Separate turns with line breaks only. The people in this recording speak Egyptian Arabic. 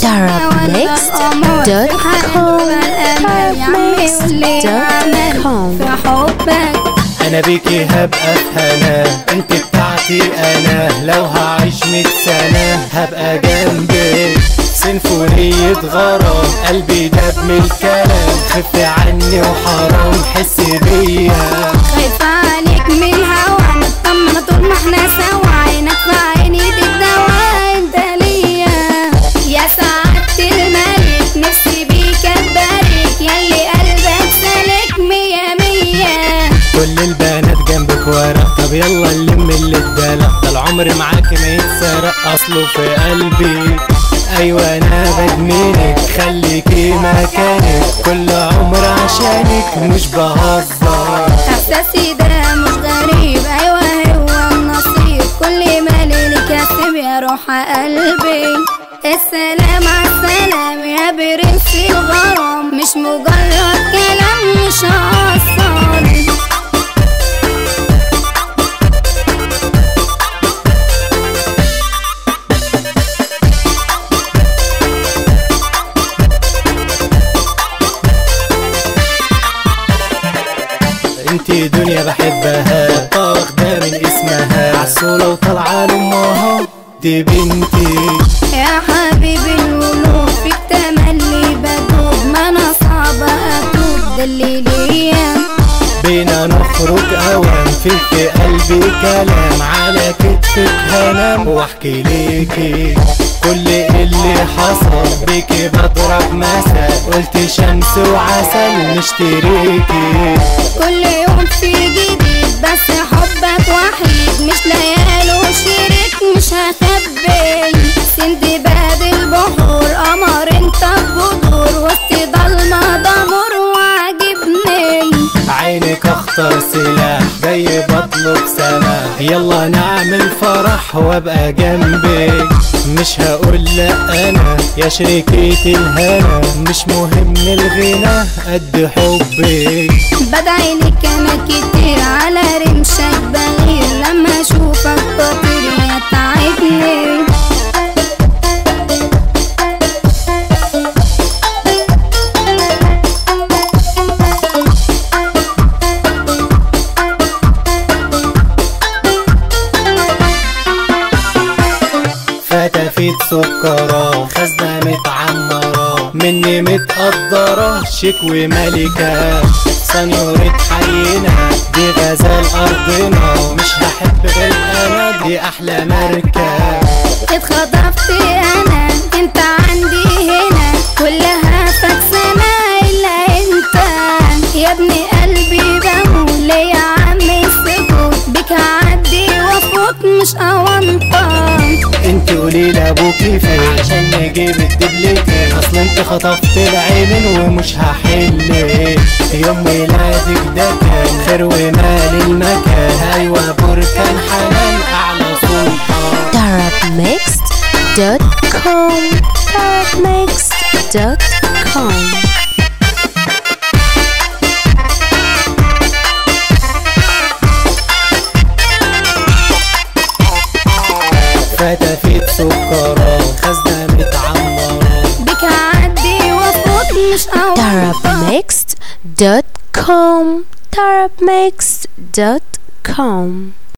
darabmix.com
في حبك
انا بيكي هبقى في هنا انت بتاعتي انا لو هعيش مية سنة هبقى جنبك سيمفونية غرام قلبي داب من الكلام خف عني وحرام حس بيا
خايفة عليك من الهوا نطمن طول ما احنا سوا عينك في عيني دي الدواء انت ليا يا سعادة الملك نفسي بيك اتبارك ياللي قلبك سالك مية مية
كل البنات جنبك ورا طب يلا نلم اللي اتدلع ده العمر معاك ما يتسرق اصله في قلبي ايوه انا بدمنك خليكي مكانك كل عمر عشانك مش بهزر
احساسي ده مش غريب ايوه هو النصيب كل ما ليلي كاسب يا روح قلبي السلام على السلام يا برنس الغرام مش مجرد كلام مش هقصر
انتي دنيا بحبها واخدة من اسمها عسولة وطالعة لأمها دي بنتي
يا حبيبي القلوب فيك تملي بدوب ما انا صعبة اتوب دليليا
بينا نخرج اوام في في قلبي كلام على كتفك هنام واحكي ليكي كل اللي حصل بيكي بضرب مثل قلت شمس وعسل نشتريكي
كل يوم في جديد بس حبك وحيد مش ليالي وشريك مش هخبي سندباد البحور قمر انت بجذور وسط ضلمة ضمور وعجبني
عينك اخطر سلاح جاي بطلب سماح يلا نعمل فرح وابقى جنبك مش هقول لا انا يا شريكة الهنا مش مهم الغنى قد حبك
بدعي لك انا كتير على رمشك بغير لما اشوفك بطير يتعبني
فتافيت سكرة خزنة متعمرة مني متقدرة شيك وملكة سنيورة حينا دي غزال أرضنا مش هحب غير أنا دي أحلى مركب
اتخطفت انا انت عندي هنا كلها فكسانة الا انت يا ابن قلبي بمول يا عم السكوت بك هعدي وافوت مش اوانطة
انت قولي لابوكي فين عشان نجيب الدبلتين اصل انت خطفت العينين ومش هحل يوم ميلادك ده كان خير ومال المكان ايوه بركان حنان اعلى سلطان
darabmix.com darabmix.com
فتافيت سكرة خزنة متعمرة
بك هعدي وافوت مش اوانطة
darabmix.com darabmix.com